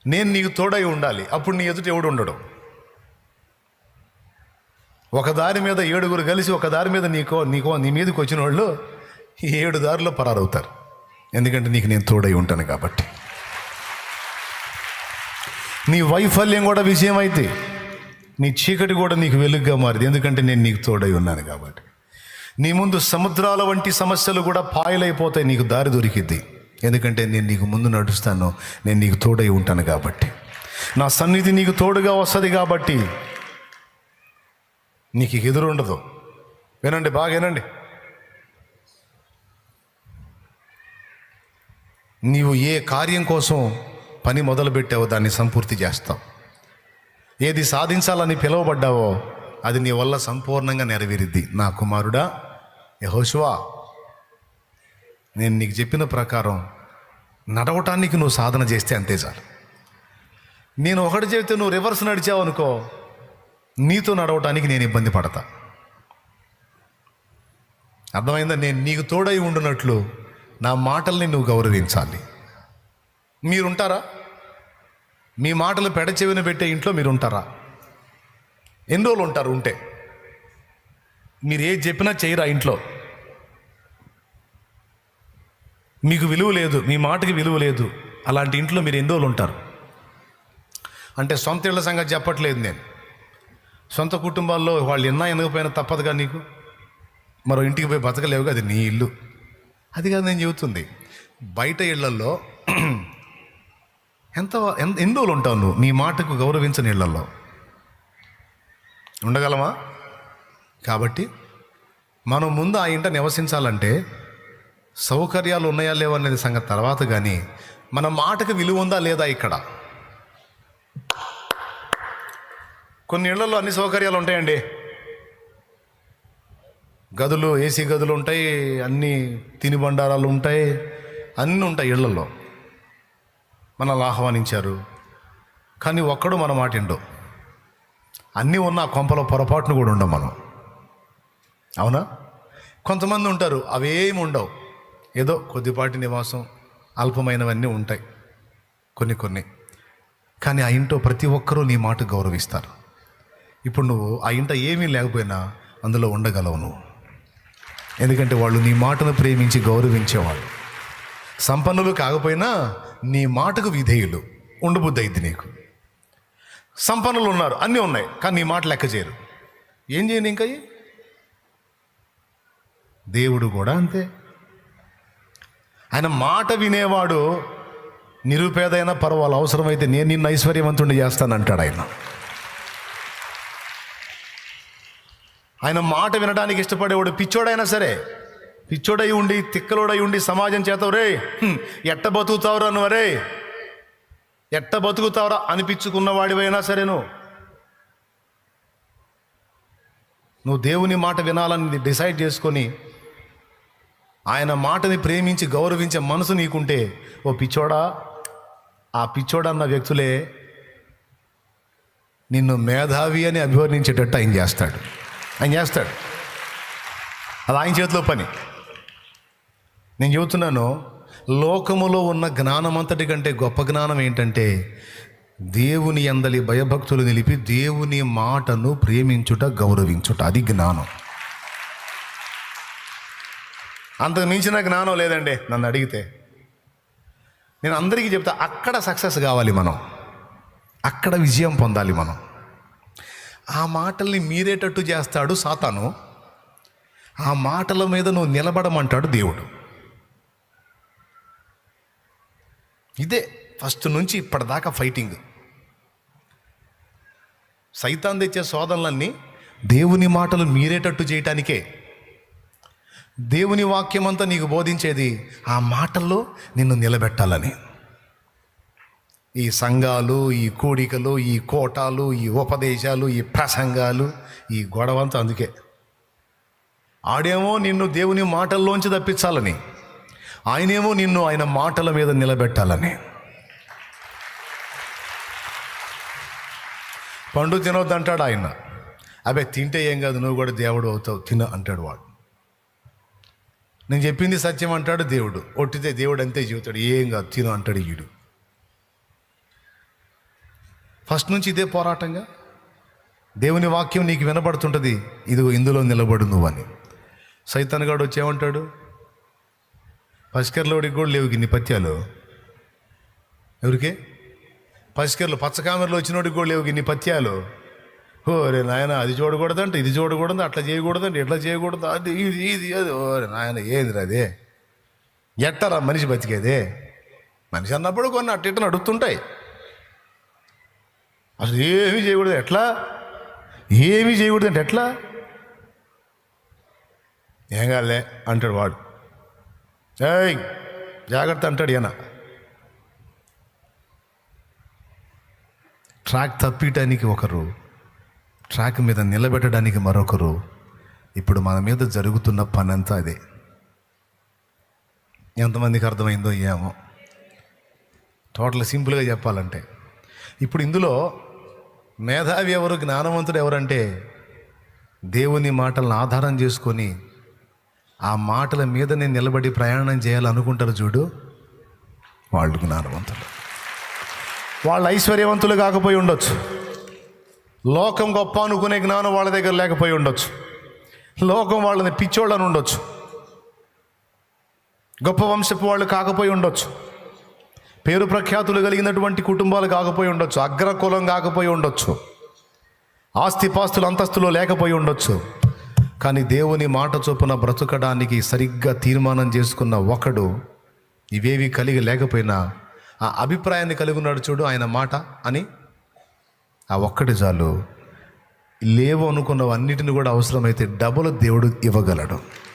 నేను నీకు తోడై ఉండాలి అప్పుడు నీ ఎదుట ఎవడు ఉండడు ఒక దారి మీద ఏడుగురు కలిసి ఒక దారి మీద నీకో నీకో నీ మీదకి వచ్చిన వాళ్ళు ఈ ఏడు దారిలో పరారవుతారు ఎందుకంటే నీకు నేను తోడై ఉంటాను కాబట్టి నీ వైఫల్యం కూడా విజయం అయితే నీ చీకటి కూడా నీకు వెలుగుగా మారింది ఎందుకంటే నేను నీకు తోడై ఉన్నాను కాబట్టి నీ ముందు సముద్రాల వంటి సమస్యలు కూడా పాయలైపోతాయి నీకు దారి దొరికిద్ది ఎందుకంటే నేను నీకు ముందు నడుస్తాను నేను నీకు తోడై ఉంటాను కాబట్టి నా సన్నిధి నీకు తోడుగా వస్తుంది కాబట్టి నీకు ఎదురు ఉండదు వినండి బాగా వినండి నీవు ఏ కార్యం కోసం పని మొదలుపెట్టావో దాన్ని సంపూర్తి చేస్తావు ఏది సాధించాలని పిలువబడ్డావో అది నీ వల్ల సంపూర్ణంగా నెరవేరిద్ది నా కుమారుడా యహోశువా నేను నీకు చెప్పిన ప్రకారం నడవటానికి నువ్వు సాధన చేస్తే అంతే చాలు నేను ఒకటి చెబితే నువ్వు రివర్స్ నడిచావు అనుకో నీతో నడవటానికి నేను ఇబ్బంది పడతా అర్థమైందా నేను నీకు తోడై ఉండునట్లు నా మాటల్ని నువ్వు గౌరవించాలి మీరుంటారా మీ మాటలు పెడచెవిన పెట్టే ఇంట్లో మీరు ఉంటారా ఎన్ని రోజులు ఉంటారు ఉంటే మీరు ఏది చెప్పినా చేయరా ఇంట్లో మీకు విలువ లేదు మీ మాటకి విలువ లేదు అలాంటి ఇంట్లో మీరు ఎన్ని రోజులు ఉంటారు అంటే సొంత ఇళ్ళ సంగతి చెప్పట్లేదు నేను సొంత కుటుంబాల్లో వాళ్ళు ఎన్నా ఎనకపోయినా తప్పదుగా నీకు మరో ఇంటికి పోయి బతకలేవుగా అది నీ ఇల్లు అది కాదు నేను చెబుతుంది బయట ఇళ్లలో ఎంత ఎంత ఎన్ని రోజులు ఉంటావు నువ్వు నీ మాటకు గౌరవించని ఇళ్లలో ఉండగలమా కాబట్టి మనం ముందు ఆ ఇంట నివసించాలంటే సౌకర్యాలు ఉన్నాయా లేవా అనేది సంగతి తర్వాత కానీ మన మాటకు విలువ ఉందా లేదా ఇక్కడ కొన్ని ఇళ్లలో అన్ని సౌకర్యాలు ఉంటాయండి గదులు ఏసీ గదులు ఉంటాయి అన్ని తిని బండారాలు ఉంటాయి అన్నీ ఉంటాయి ఇళ్లలో మనల్ని ఆహ్వానించారు కానీ ఒక్కడు మన మాట ఇండు అన్నీ ఉన్న ఆ కొంపలో పొరపాటును కూడా ఉండం మనం అవునా కొంతమంది ఉంటారు అవేమి ఉండవు ఏదో కొద్దిపాటి నివాసం అల్పమైనవన్నీ ఉంటాయి కొన్ని కొన్ని కానీ ఆ ఇంట్లో ప్రతి ఒక్కరూ నీ మాట గౌరవిస్తారు ఇప్పుడు నువ్వు ఆ ఇంట ఏమీ లేకపోయినా అందులో ఉండగలవు నువ్వు ఎందుకంటే వాళ్ళు నీ మాటను ప్రేమించి గౌరవించేవాళ్ళు సంపన్నులు కాకపోయినా నీ మాటకు విధేయులు ఉండబుద్ధి అయింది నీకు సంపన్నులు ఉన్నారు అన్నీ ఉన్నాయి కానీ నీ మాట లెక్క చేయరు ఏం చేయను ఇంకా ఇయి? దేవుడు కూడా అంతే ఆయన మాట వినేవాడు నిరుపేదైన పర్వాలు అవసరమైతే నేను నిన్ను ఐశ్వర్యవంతుడిని చేస్తానంటాడు ఆయన ఆయన మాట వినడానికి ఇష్టపడేవాడు పిచ్చోడైనా సరే పిచ్చోడై ఉండి తిక్కలోడై ఉండి సమాజం చేత రే హ్మ్, ఎట్ట బతుకుతావురా నువ్వు రే ఎట్ట బతుకుతావురా అనిపించుకున్న వాడివైనా సరే నువ్వు నువ్వు దేవుని మాట వినాలని డిసైడ్ చేసుకొని ఆయన మాటని ప్రేమించి గౌరవించే మనసు నీకుంటే ఓ పిచ్చోడా ఆ పిచ్చోడన్న వ్యక్తులే నిన్ను మేధావి అని అభివర్ణించేటట్టు ఆయన చేస్తాడు ఆయన చేస్తాడు అది ఆయన చేతిలో పని నేను చెబుతున్నాను లోకములో ఉన్న జ్ఞానం అంతటి కంటే గొప్ప జ్ఞానం ఏంటంటే దేవుని అందలి భయభక్తులు నిలిపి దేవుని మాటను ప్రేమించుట గౌరవించుట అది జ్ఞానం అంతకు మించిన జ్ఞానం లేదండి నన్ను అడిగితే నేను అందరికీ చెప్తా అక్కడ సక్సెస్ కావాలి మనం అక్కడ విజయం పొందాలి మనం ఆ మాటల్ని మీరేటట్టు చేస్తాడు సాతాను ఆ మాటల మీద నువ్వు నిలబడమంటాడు దేవుడు ఇదే ఫస్ట్ నుంచి ఇప్పటిదాకా ఫైటింగ్ సైతాన్ తెచ్చే శోధనలన్నీ దేవుని మాటలు మీరేటట్టు చేయటానికే దేవుని వాక్యమంతా నీకు బోధించేది ఆ మాటల్లో నిన్ను నిలబెట్టాలని ఈ సంఘాలు ఈ కూడికలు ఈ కోటాలు ఈ ఉపదేశాలు ఈ ప్రసంగాలు ఈ గొడవంతా అందుకే ఆడేమో నిన్ను దేవుని మాటల్లోంచి తప్పించాలని ఆయనేమో నిన్ను ఆయన మాటల మీద నిలబెట్టాలని పండు తినొద్దు అంటాడు ఆయన అబే తింటే ఏం కాదు నువ్వు కూడా దేవుడు అవుతావు తిన అంటాడు వాడు నేను చెప్పింది సత్యం అంటాడు దేవుడు ఒట్టితే దేవుడు అంతే చెబుతాడు ఏం కాదు తిను అంటాడు ఈడు ఫస్ట్ నుంచి ఇదే పోరాటంగా దేవుని వాక్యం నీకు వినబడుతుంటుంది ఇదిగో ఇందులో నిలబడు నువ్వు అని సైతాన్ గాడు వచ్చేమంటాడు పసికెర్లోడికి కూడా లేవు ఇన్ని పత్యాలు ఎవరికి పసికెర్లు పచ్చకామెరలో వచ్చినోడికి కూడా లేవు ఇన్ని పత్యాలు ఓరే నాయన అది చూడకూడదంట ఇది చూడకూడదు అట్లా చేయకూడదంట ఇట్లా చేయకూడదు అది ఇది ఇది అది ఓరే నాయన ఏదిరా అదే ఎట్టరా మనిషి బతికేదే మనిషి అన్నప్పుడు కొన్ని అట్ట ఇట్ట నడుస్తుంటాయి అసలు ఏమీ చేయకూడదు ఎట్లా ఏమీ చేయకూడదు అంటే ఎట్లా ఏం కాలే అంటాడు వాడు ఏయ్ జాగ్రత్త అంటాడు ఈయన ట్రాక్ తప్పియటానికి ఒకరు ట్రాక్ మీద నిలబెట్టడానికి మరొకరు ఇప్పుడు మన మీద జరుగుతున్న పని అంతా అదే ఎంతమందికి అర్థమైందో ఏమో టోటల్ సింపుల్గా చెప్పాలంటే ఇప్పుడు ఇందులో మేధావి ఎవరు జ్ఞానవంతుడు ఎవరంటే దేవుని మాటలను ఆధారం చేసుకొని ఆ మాటల మీదనే నిలబడి ప్రయాణం చేయాలనుకుంటారు చూడు వాళ్ళు జ్ఞానవంతులు వాళ్ళు ఐశ్వర్యవంతులు కాకపోయి ఉండొచ్చు లోకం గొప్ప అనుకునే జ్ఞానం వాళ్ళ దగ్గర లేకపోయి ఉండొచ్చు లోకం వాళ్ళని పిచ్చోళ్ళని ఉండొచ్చు గొప్ప వంశపు వాళ్ళు కాకపోయి ఉండొచ్చు పేరు ప్రఖ్యాతులు కలిగినటువంటి కుటుంబాలు కాకపోయి ఉండొచ్చు అగ్రకులం కాకపోయి ఉండొచ్చు ఆస్తిపాస్తులు అంతస్తులో లేకపోయి ఉండొచ్చు కానీ దేవుని మాట చొప్పున బ్రతకడానికి సరిగ్గా తీర్మానం చేసుకున్న ఒకడు ఇవేవి కలిగి లేకపోయినా ఆ అభిప్రాయాన్ని కలిగి ఉన్నాడు చూడు ఆయన మాట అని ఆ ఒక్కటి చాలు లేవు అనుకున్నవన్నిటిని కూడా అవసరమైతే డబుల్ దేవుడు ఇవ్వగలడు